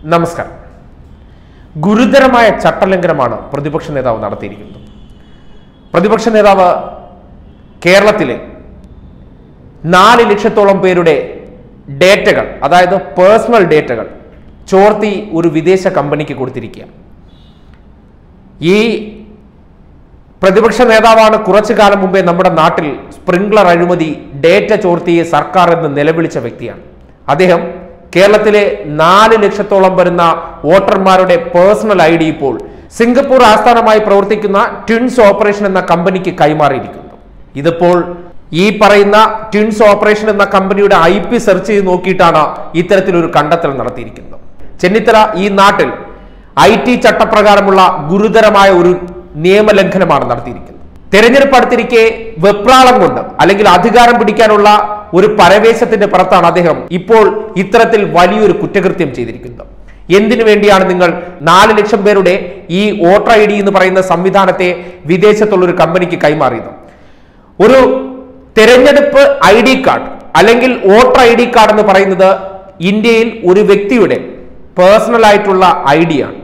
നമസ്കാരം ഗുരുതരമായ ചട്ടലംഘനമാണ് പ്രതിപക്ഷ നേതാവ് നടത്തിയിരിക്കുന്നത് പ്രതിപക്ഷ നേതാവ് കേരളത്തിലെ നാല് ലക്ഷത്തോളം പേരുടെ ഡേറ്റകൾ അതായത് പേഴ്സണൽ ഡേറ്റകൾ ചോർത്തി ഒരു വിദേശ കമ്പനിക്ക് കൊടുത്തിരിക്കുക ഈ പ്രതിപക്ഷ നേതാവാണ് കുറച്ചു കാലം മുമ്പേ നമ്മുടെ നാട്ടിൽ സ്പ്രിംഗ്ലർ അഴിമതി ഡേറ്റ ചോർത്തിയെ സർക്കാർ എന്ന് നിലവിളിച്ച വ്യക്തിയാണ് അദ്ദേഹം കേരളത്തിലെ നാല് ലക്ഷത്തോളം വരുന്ന വോട്ടർമാരുടെ പേഴ്സണൽ ഐ ഡി ഇപ്പോൾ സിംഗപ്പൂർ ആസ്ഥാനമായി പ്രവർത്തിക്കുന്ന ട്വിൻസ് ഓപ്പറേഷൻ എന്ന കമ്പനിക്ക് കൈമാറിയിരിക്കുന്നു ഇതിപ്പോൾ ഈ പറയുന്ന ട്വിൻസ് ഓപ്പറേഷൻ എന്ന കമ്പനിയുടെ ഐ പി സെർച്ച് ചെയ്ത് നോക്കിയിട്ടാണ് ഇത്തരത്തിലൊരു കണ്ടെത്തൽ നടത്തിയിരിക്കുന്നത് ചെന്നിത്തല ഈ നാട്ടിൽ ഐ ടി ചട്ടപ്രകാരമുള്ള ഗുരുതരമായ ഒരു നിയമലംഘനമാണ് നടത്തിയിരിക്കുന്നത് തെരഞ്ഞെടുപ്പ് അടുത്തിരിക്കെ വെപ്രാളം കൊണ്ട് അല്ലെങ്കിൽ അധികാരം പിടിക്കാനുള്ള ഒരു പരവേശത്തിന്റെ പുറത്താണ് അദ്ദേഹം ഇപ്പോൾ ഇത്തരത്തിൽ വലിയൊരു കുറ്റകൃത്യം ചെയ്തിരിക്കുന്നത് എന്തിനു വേണ്ടിയാണ് നിങ്ങൾ നാല് ലക്ഷം പേരുടെ ഈ വോട്ടർ ഐ ഡി എന്ന് പറയുന്ന സംവിധാനത്തെ വിദേശത്തുള്ള ഒരു കമ്പനിക്ക് കൈമാറിയത് ഒരു തെരഞ്ഞെടുപ്പ് ഐ ഡി കാർഡ് അല്ലെങ്കിൽ വോട്ടർ ഐ ഡി കാർഡ് എന്ന് പറയുന്നത് ഇന്ത്യയിൽ ഒരു വ്യക്തിയുടെ പേഴ്സണൽ ആയിട്ടുള്ള ഐ ആണ്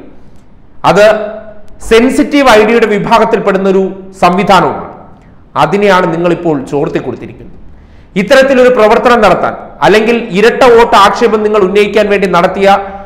അത് സെൻസിറ്റീവ് ഐ ഡിയുടെ വിഭാഗത്തിൽപ്പെടുന്ന ഒരു സംവിധാനവുമാണ് അതിനെയാണ് നിങ്ങളിപ്പോൾ ചോർത്തി കൊടുത്തിരിക്കുന്നത് ഇത്തരത്തിലൊരു പ്രവർത്തനം നടത്താൻ അല്ലെങ്കിൽ ഇരട്ട വോട്ട് ആക്ഷേപം നിങ്ങൾ ഉന്നയിക്കാൻ വേണ്ടി നടത്തിയ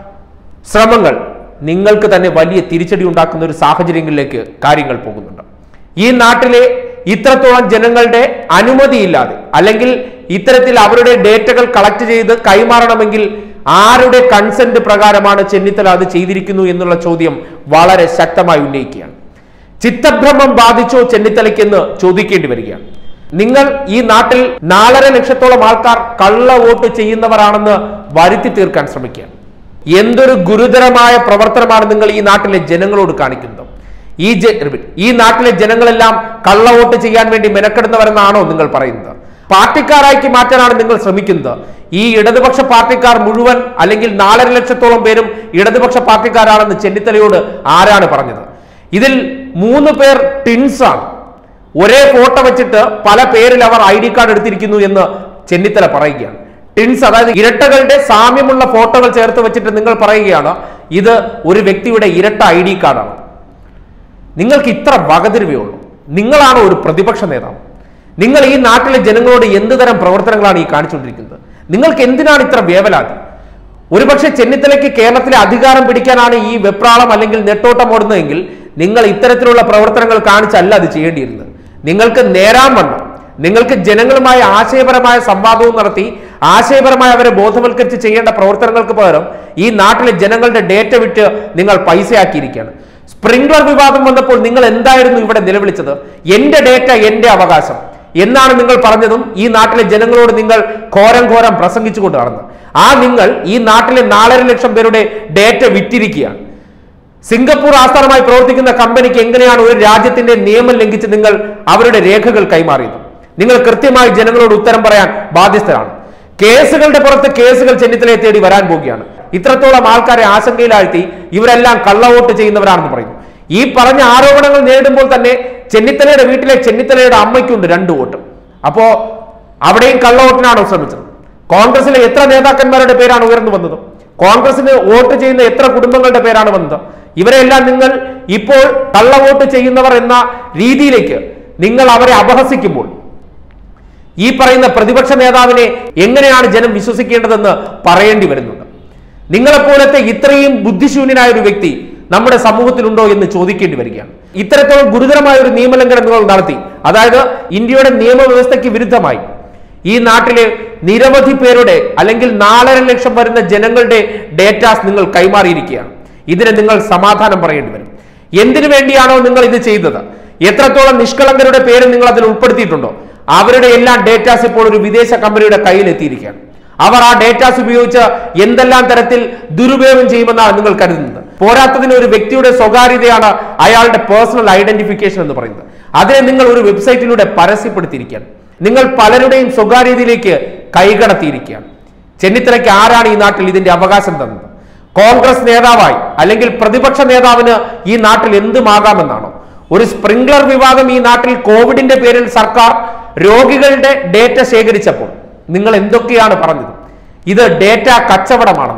ശ്രമങ്ങൾ നിങ്ങൾക്ക് തന്നെ വലിയ തിരിച്ചടി ഉണ്ടാക്കുന്ന ഒരു സാഹചര്യങ്ങളിലേക്ക് കാര്യങ്ങൾ പോകുന്നുണ്ട് ഈ നാട്ടിലെ ഇത്രത്തോളം ജനങ്ങളുടെ അനുമതിയില്ലാതെ അല്ലെങ്കിൽ ഇത്തരത്തിൽ അവരുടെ ഡേറ്റകൾ കളക്ട് ചെയ്ത് കൈമാറണമെങ്കിൽ ആരുടെ കൺസെന്റ് പ്രകാരമാണ് ചെന്നിത്തല അത് ചെയ്തിരിക്കുന്നു എന്നുള്ള ചോദ്യം വളരെ ശക്തമായി ഉന്നയിക്കുകയാണ് ചിത്തഭ്രമം ബാധിച്ചോ ചെന്നിത്തലയ്ക്കെന്ന് ചോദിക്കേണ്ടി വരികയാണ് നിങ്ങൾ ഈ നാട്ടിൽ നാലര ലക്ഷത്തോളം ആൾക്കാർ കള്ള വോട്ട് ചെയ്യുന്നവരാണെന്ന് വരുത്തി തീർക്കാൻ ശ്രമിക്കുകയാണ് എന്തൊരു ഗുരുതരമായ പ്രവർത്തനമാണ് നിങ്ങൾ ഈ നാട്ടിലെ ജനങ്ങളോട് കാണിക്കുന്നത് ഈ ജ- ഈ നാട്ടിലെ ജനങ്ങളെല്ലാം കള്ള വോട്ട് ചെയ്യാൻ വേണ്ടി മെനക്കെടുന്നവരെന്നാണോ നിങ്ങൾ പറയുന്നത് പാർട്ടിക്കാരാക്കി മാറ്റാനാണ് നിങ്ങൾ ശ്രമിക്കുന്നത് ഈ ഇടതുപക്ഷ പാർട്ടിക്കാർ മുഴുവൻ അല്ലെങ്കിൽ നാലര ലക്ഷത്തോളം പേരും ഇടതുപക്ഷ പാർട്ടിക്കാരാണെന്ന് ചെന്നിത്തലയോട് ആരാണ് പറഞ്ഞത് ഇതിൽ മൂന്ന് പേർ ടിൻസാണ് ഒരേ ഫോട്ടോ വെച്ചിട്ട് പല പേരിൽ അവർ ഐ ഡി കാർഡ് എടുത്തിരിക്കുന്നു എന്ന് ചെന്നിത്തല പറയുകയാണ് ടിൻസ് അതായത് ഇരട്ടകളുടെ സാമ്യമുള്ള ഫോട്ടോകൾ ചേർത്ത് വെച്ചിട്ട് നിങ്ങൾ പറയുകയാണ് ഇത് ഒരു വ്യക്തിയുടെ ഇരട്ട ഐ ഡി കാർഡാണ് നിങ്ങൾക്ക് ഇത്ര വകതിരിവേ ഉള്ളൂ നിങ്ങളാണ് ഒരു പ്രതിപക്ഷ നേതാവ് നിങ്ങൾ ഈ നാട്ടിലെ ജനങ്ങളോട് എന്ത് തരം പ്രവർത്തനങ്ങളാണ് ഈ കാണിച്ചുകൊണ്ടിരിക്കുന്നത് നിങ്ങൾക്ക് എന്തിനാണ് ഇത്ര വേവലാതി ഒരുപക്ഷെ ചെന്നിത്തലയ്ക്ക് കേരളത്തിലെ അധികാരം പിടിക്കാനാണ് ഈ വെപ്രാളം അല്ലെങ്കിൽ നെട്ടോട്ടം ഓടുന്നതെങ്കിൽ നിങ്ങൾ ഇത്തരത്തിലുള്ള പ്രവർത്തനങ്ങൾ കാണിച്ചല്ല അത് ചെയ്യേണ്ടിയിരുന്നത് നിങ്ങൾക്ക് നേരാൻ വണ്ണം നിങ്ങൾക്ക് ജനങ്ങളുമായി ആശയപരമായ സംവാദവും നടത്തി ആശയപരമായി അവരെ ബോധവൽക്കരിച്ച് ചെയ്യേണ്ട പ്രവർത്തനങ്ങൾക്ക് പകരം ഈ നാട്ടിലെ ജനങ്ങളുടെ ഡേറ്റ വിറ്റ് നിങ്ങൾ പൈസയാക്കിയിരിക്കുകയാണ് സ്പ്രിംഗ്ലർ വിവാദം വന്നപ്പോൾ നിങ്ങൾ എന്തായിരുന്നു ഇവിടെ നിലവിളിച്ചത് എന്റെ ഡേറ്റ എന്റെ അവകാശം എന്നാണ് നിങ്ങൾ പറഞ്ഞതും ഈ നാട്ടിലെ ജനങ്ങളോട് നിങ്ങൾ ഘോരം ഘോരം പ്രസംഗിച്ചുകൊണ്ട് നടന്നു ആ നിങ്ങൾ ഈ നാട്ടിലെ നാലര ലക്ഷം പേരുടെ ഡേറ്റ വിറ്റിരിക്കുകയാണ് സിംഗപ്പൂർ ആസ്ഥാനമായി പ്രവർത്തിക്കുന്ന കമ്പനിക്ക് എങ്ങനെയാണ് ഒരു രാജ്യത്തിന്റെ നിയമം ലംഘിച്ച് നിങ്ങൾ അവരുടെ രേഖകൾ കൈമാറിയത് നിങ്ങൾ കൃത്യമായി ജനങ്ങളോട് ഉത്തരം പറയാൻ ബാധ്യസ്ഥരാണ് കേസുകളുടെ പുറത്ത് കേസുകൾ ചെന്നിത്തലയെ തേടി വരാൻ പോവുകയാണ് ഇത്രത്തോളം ആൾക്കാരെ ആശങ്കയിലാഴ്ത്തി ഇവരെല്ലാം കള്ളവോട്ട് ചെയ്യുന്നവരാണെന്ന് പറയുന്നു ഈ പറഞ്ഞ ആരോപണങ്ങൾ നേരിടുമ്പോൾ തന്നെ ചെന്നിത്തലയുടെ വീട്ടിലെ ചെന്നിത്തലയുടെ അമ്മയ്ക്കുണ്ട് രണ്ട് വോട്ട് അപ്പോ അവിടെയും കള്ളവോട്ടിനാണോ ശ്രമിച്ചത് കോൺഗ്രസിലെ എത്ര നേതാക്കന്മാരുടെ പേരാണ് ഉയർന്നു വന്നത് കോൺഗ്രസിന് വോട്ട് ചെയ്യുന്ന എത്ര കുടുംബങ്ങളുടെ പേരാണ് വന്നത് ഇവരെല്ലാം നിങ്ങൾ ഇപ്പോൾ കള്ളവോട്ട് ചെയ്യുന്നവർ എന്ന രീതിയിലേക്ക് നിങ്ങൾ അവരെ അപഹസിക്കുമ്പോൾ ഈ പറയുന്ന പ്രതിപക്ഷ നേതാവിനെ എങ്ങനെയാണ് ജനം വിശ്വസിക്കേണ്ടതെന്ന് പറയേണ്ടി വരുന്നുണ്ട് നിങ്ങളെപ്പോലത്തെ ഇത്രയും ബുദ്ധിശൂന്യനായ ഒരു വ്യക്തി നമ്മുടെ സമൂഹത്തിലുണ്ടോ എന്ന് ചോദിക്കേണ്ടി വരികയാണ് ഇത്തരത്തിലുള്ള ഗുരുതരമായ ഒരു നിയമലംഘനം നിങ്ങൾ നടത്തി അതായത് ഇന്ത്യയുടെ നിയമവ്യവസ്ഥയ്ക്ക് വിരുദ്ധമായി ഈ നാട്ടിലെ നിരവധി പേരുടെ അല്ലെങ്കിൽ നാലര ലക്ഷം വരുന്ന ജനങ്ങളുടെ ഡേറ്റാസ് നിങ്ങൾ കൈമാറിയിരിക്കുകയാണ് ഇതിന് നിങ്ങൾ സമാധാനം പറയേണ്ടി വരും എന്തിനു വേണ്ടിയാണോ നിങ്ങൾ ഇത് ചെയ്തത് എത്രത്തോളം നിഷ്കളങ്കരുടെ പേര് നിങ്ങൾ അതിൽ ഉൾപ്പെടുത്തിയിട്ടുണ്ടോ അവരുടെ എല്ലാ ഡേറ്റാസ് ഇപ്പോൾ ഒരു വിദേശ കമ്പനിയുടെ കയ്യിൽ എത്തിയിരിക്കുകയാണ് അവർ ആ ഡേറ്റാസ് ഉപയോഗിച്ച് എന്തെല്ലാം തരത്തിൽ ദുരുപയോഗം ചെയ്യുമെന്നാണ് നിങ്ങൾ കരുതുന്നത് പോരാത്തതിന് ഒരു വ്യക്തിയുടെ സ്വകാര്യതയാണ് അയാളുടെ പേഴ്സണൽ ഐഡന്റിഫിക്കേഷൻ എന്ന് പറയുന്നത് അതിനെ നിങ്ങൾ ഒരു വെബ്സൈറ്റിലൂടെ പരസ്യപ്പെടുത്തിയിരിക്കുകയാണ് നിങ്ങൾ പലരുടെയും സ്വകാര്യതയിലേക്ക് കൈകടത്തിയിരിക്കുകയാണ് ചെന്നിത്തലയ്ക്ക് ആരാണ് ഈ നാട്ടിൽ ഇതിന്റെ അവകാശം തന്നത് കോൺഗ്രസ് നേതാവായി അല്ലെങ്കിൽ പ്രതിപക്ഷ നേതാവിന് ഈ നാട്ടിൽ എന്തുമാകാമെന്നാണോ ഒരു സ്പ്രിംഗ്ലർ വിവാദം ഈ നാട്ടിൽ കോവിഡിന്റെ പേരിൽ സർക്കാർ രോഗികളുടെ ഡേറ്റ ശേഖരിച്ചപ്പോൾ നിങ്ങൾ എന്തൊക്കെയാണ് പറഞ്ഞത് ഇത് ഡേറ്റ കച്ചവടമാണെന്നാണ്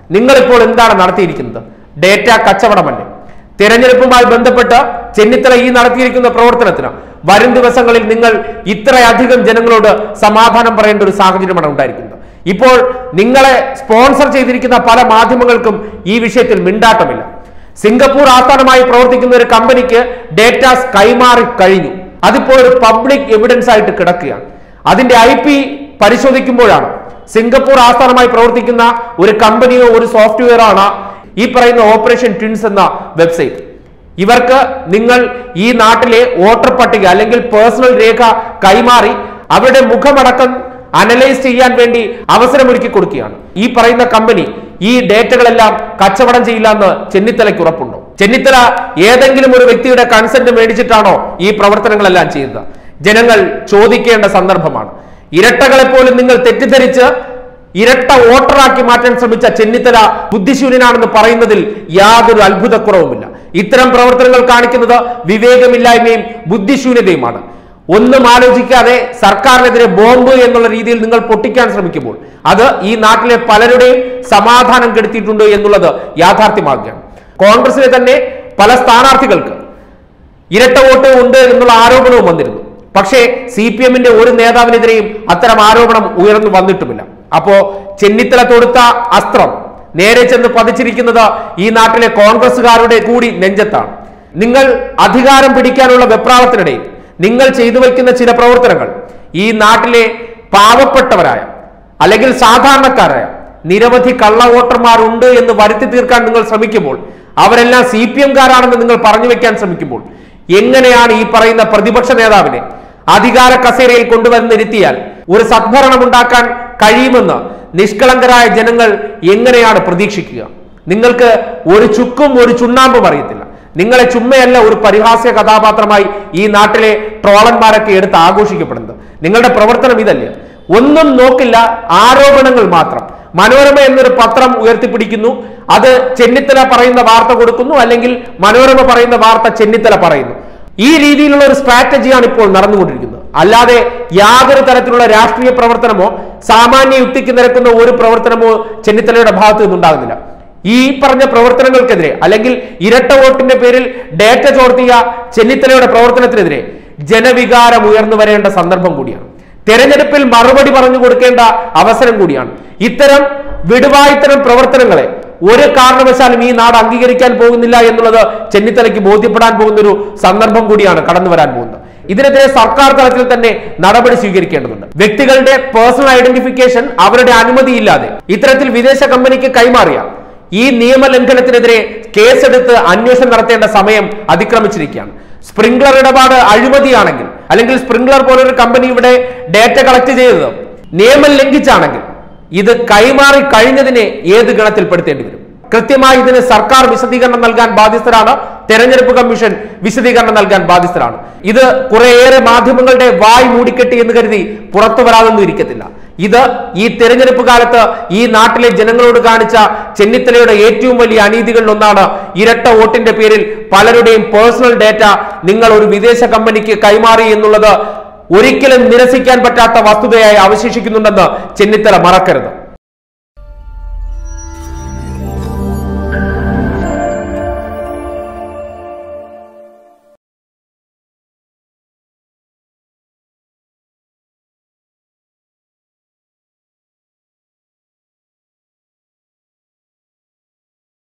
നിങ്ങളിപ്പോൾ എന്താണ് നടത്തിയിരിക്കുന്നത് ഡേറ്റ കച്ചവടമല്ലേ തെരഞ്ഞെടുപ്പുമായി ബന്ധപ്പെട്ട് ചെന്നിത്തല ഈ നടത്തിയിരിക്കുന്ന പ്രവർത്തനത്തിന് വരും ദിവസങ്ങളിൽ നിങ്ങൾ ഇത്രയധികം ജനങ്ങളോട് സമാധാനം പറയേണ്ട ഒരു സാഹചര്യമാണ് ഉണ്ടായിരിക്കുന്നത് ഇപ്പോൾ നിങ്ങളെ സ്പോൺസർ ചെയ്തിരിക്കുന്ന പല മാധ്യമങ്ങൾക്കും ഈ വിഷയത്തിൽ മിണ്ടാട്ടമില്ല സിംഗപ്പൂർ ആസ്ഥാനമായി പ്രവർത്തിക്കുന്ന ഒരു കമ്പനിക്ക് ഡേറ്റാസ് കൈമാറി കഴിഞ്ഞു അതിപ്പോൾ ഒരു പബ്ലിക് എവിഡൻസ് ആയിട്ട് കിടക്കുകയാണ് അതിന്റെ ഐ പി പരിശോധിക്കുമ്പോഴാണ് സിംഗപ്പൂർ ആസ്ഥാനമായി പ്രവർത്തിക്കുന്ന ഒരു കമ്പനിയോ ഒരു സോഫ്റ്റ്വെയർ ആണ് ഈ പറയുന്ന ഓപ്പറേഷൻ ട്വിൻസ് എന്ന വെബ്സൈറ്റ് ഇവർക്ക് നിങ്ങൾ ഈ നാട്ടിലെ വോട്ടർ പട്ടിക അല്ലെങ്കിൽ പേഴ്സണൽ രേഖ കൈമാറി അവരുടെ മുഖമടക്കം അനലൈസ് ചെയ്യാൻ വേണ്ടി അവസരമൊരുക്കി കൊടുക്കുകയാണ് ഈ പറയുന്ന കമ്പനി ഈ ഡേറ്റകളെല്ലാം കച്ചവടം ചെയ്യില്ല എന്ന് ചെന്നിത്തലയ്ക്ക് ഉറപ്പുണ്ടോ ചെന്നിത്തല ഏതെങ്കിലും ഒരു വ്യക്തിയുടെ കൺസെന്റ് മേടിച്ചിട്ടാണോ ഈ പ്രവർത്തനങ്ങളെല്ലാം ചെയ്യുന്നത് ജനങ്ങൾ ചോദിക്കേണ്ട സന്ദർഭമാണ് ഇരട്ടകളെ പോലും നിങ്ങൾ തെറ്റിദ്ധരിച്ച് ഇരട്ട വോട്ടറാക്കി മാറ്റാൻ ശ്രമിച്ച ചെന്നിത്തല ബുദ്ധിശൂന്യനാണെന്ന് പറയുന്നതിൽ യാതൊരു അത്ഭുതക്കുറവുമില്ല ഇത്തരം പ്രവർത്തനങ്ങൾ കാണിക്കുന്നത് വിവേകമില്ലായ്മയും ബുദ്ധിശൂന്യതയുമാണ് ഒന്നും ആലോചിക്കാതെ സർക്കാരിനെതിരെ ബോംബ് എന്നുള്ള രീതിയിൽ നിങ്ങൾ പൊട്ടിക്കാൻ ശ്രമിക്കുമ്പോൾ അത് ഈ നാട്ടിലെ പലരുടെയും സമാധാനം കെടുത്തിയിട്ടുണ്ട് എന്നുള്ളത് യാഥാർത്ഥ്യമാകുകയാണ് കോൺഗ്രസിലെ തന്നെ പല സ്ഥാനാർത്ഥികൾക്ക് ഇരട്ട വോട്ട് ഉണ്ട് എന്നുള്ള ആരോപണവും വന്നിരുന്നു പക്ഷേ സി പി എമ്മിന്റെ ഒരു നേതാവിനെതിരെയും അത്തരം ആരോപണം ഉയർന്നു വന്നിട്ടുമില്ല അപ്പോ ചെന്നിത്തല തൊടുത്ത അസ്ത്രം നേരെ ചെന്ന് പതിച്ചിരിക്കുന്നത് ഈ നാട്ടിലെ കോൺഗ്രസുകാരുടെ കൂടി നെഞ്ചത്താണ് നിങ്ങൾ അധികാരം പിടിക്കാനുള്ള വെപ്രാളത്തിനിടയിൽ നിങ്ങൾ ചെയ്തു വയ്ക്കുന്ന ചില പ്രവർത്തനങ്ങൾ ഈ നാട്ടിലെ പാവപ്പെട്ടവരായ അല്ലെങ്കിൽ സാധാരണക്കാരായ നിരവധി കള്ള വോട്ടർമാരുണ്ട് എന്ന് വരുത്തി തീർക്കാൻ നിങ്ങൾ ശ്രമിക്കുമ്പോൾ അവരെല്ലാം സി പി എംകാരാണെന്ന് നിങ്ങൾ പറഞ്ഞു വെക്കാൻ ശ്രമിക്കുമ്പോൾ എങ്ങനെയാണ് ഈ പറയുന്ന പ്രതിപക്ഷ നേതാവിനെ അധികാര കസേരയിൽ കൊണ്ടുവന്നിരുത്തിയാൽ ഒരു സദ്ഭരണം ഉണ്ടാക്കാൻ കഴിയുമെന്ന് നിഷ്കളങ്കരായ ജനങ്ങൾ എങ്ങനെയാണ് പ്രതീക്ഷിക്കുക നിങ്ങൾക്ക് ഒരു ചുക്കും ഒരു ചുണ്ണാമ്പും അറിയത്തില്ല നിങ്ങളെ ചുമ്മയല്ല ഒരു പരിഹാസ്യ കഥാപാത്രമായി ഈ നാട്ടിലെ ട്രോളന്മാരൊക്കെ എടുത്ത് ആഘോഷിക്കപ്പെടുന്നത് നിങ്ങളുടെ പ്രവർത്തനം ഇതല്ലേ ഒന്നും നോക്കില്ല ആരോപണങ്ങൾ മാത്രം മനോരമ എന്നൊരു പത്രം ഉയർത്തിപ്പിടിക്കുന്നു അത് ചെന്നിത്തല പറയുന്ന വാർത്ത കൊടുക്കുന്നു അല്ലെങ്കിൽ മനോരമ പറയുന്ന വാർത്ത ചെന്നിത്തല പറയുന്നു ഈ രീതിയിലുള്ള ഒരു സ്ട്രാറ്റജിയാണ് ഇപ്പോൾ നടന്നുകൊണ്ടിരിക്കുന്നത് അല്ലാതെ യാതൊരു തരത്തിലുള്ള രാഷ്ട്രീയ പ്രവർത്തനമോ സാമാന്യ യുക്തിക്ക് നിരക്കുന്ന ഒരു പ്രവർത്തനമോ ചെന്നിത്തലയുടെ ഭാഗത്തു നിന്നുണ്ടാകുന്നില്ല ഈ പറഞ്ഞ പ്രവർത്തനങ്ങൾക്കെതിരെ അല്ലെങ്കിൽ ഇരട്ട വോട്ടിന്റെ പേരിൽ ഡേറ്റ ചോർത്തിയ ചെന്നിത്തലയുടെ പ്രവർത്തനത്തിനെതിരെ ജനവികാരം ഉയർന്നു വരേണ്ട സന്ദർഭം കൂടിയാണ് തെരഞ്ഞെടുപ്പിൽ മറുപടി പറഞ്ഞു കൊടുക്കേണ്ട അവസരം കൂടിയാണ് ഇത്തരം വിടുവായിത്തരം പ്രവർത്തനങ്ങളെ ഒരു കാരണവശാലും ഈ നാട് അംഗീകരിക്കാൻ പോകുന്നില്ല എന്നുള്ളത് ചെന്നിത്തലയ്ക്ക് ബോധ്യപ്പെടാൻ പോകുന്ന ഒരു സന്ദർഭം കൂടിയാണ് കടന്നു വരാൻ പോകുന്നത് ഇതിനെതിരെ സർക്കാർ തലത്തിൽ തന്നെ നടപടി സ്വീകരിക്കേണ്ടതുണ്ട് വ്യക്തികളുടെ പേഴ്സണൽ ഐഡന്റിഫിക്കേഷൻ അവരുടെ അനുമതിയില്ലാതെ ഇത്തരത്തിൽ വിദേശ കമ്പനിക്ക് കൈമാറിയ ഈ നിയമലംഘനത്തിനെതിരെ കേസെടുത്ത് അന്വേഷണം നടത്തേണ്ട സമയം അതിക്രമിച്ചിരിക്കുകയാണ് സ്പ്രിംഗ്ലർ ഇടപാട് അഴിമതിയാണെങ്കിൽ അല്ലെങ്കിൽ സ്പ്രിംഗ്ലർ പോലൊരു കമ്പനി ഇവിടെ ഡേറ്റ കളക്ട് ചെയ്തത് നിയമം ലംഘിച്ചാണെങ്കിൽ ഇത് കൈമാറി കഴിഞ്ഞതിനെ ഏത് ഗണത്തിൽപ്പെടുത്തേണ്ടി വരും കൃത്യമായി ഇതിന് സർക്കാർ വിശദീകരണം നൽകാൻ ബാധ്യസ്ഥരാണ് തെരഞ്ഞെടുപ്പ് കമ്മീഷൻ വിശദീകരണം നൽകാൻ ബാധ്യസ്ഥരാണ് ഇത് കുറേയേറെ മാധ്യമങ്ങളുടെ വായ് മൂടിക്കെട്ടി എന്ന് കരുതി പുറത്തു വരാതൊന്നും ഇരിക്കത്തില്ല ഇത് ഈ തെരഞ്ഞെടുപ്പ് കാലത്ത് ഈ നാട്ടിലെ ജനങ്ങളോട് കാണിച്ച ചെന്നിത്തലയുടെ ഏറ്റവും വലിയ അനീതികളിൽ ഒന്നാണ് ഇരട്ട വോട്ടിന്റെ പേരിൽ പലരുടെയും പേഴ്സണൽ ഡേറ്റ നിങ്ങൾ ഒരു വിദേശ കമ്പനിക്ക് കൈമാറി എന്നുള്ളത് ഒരിക്കലും നിരസിക്കാൻ പറ്റാത്ത വസ്തുതയായി അവശേഷിക്കുന്നുണ്ടെന്ന് ചെന്നിത്തല മറക്കരുത്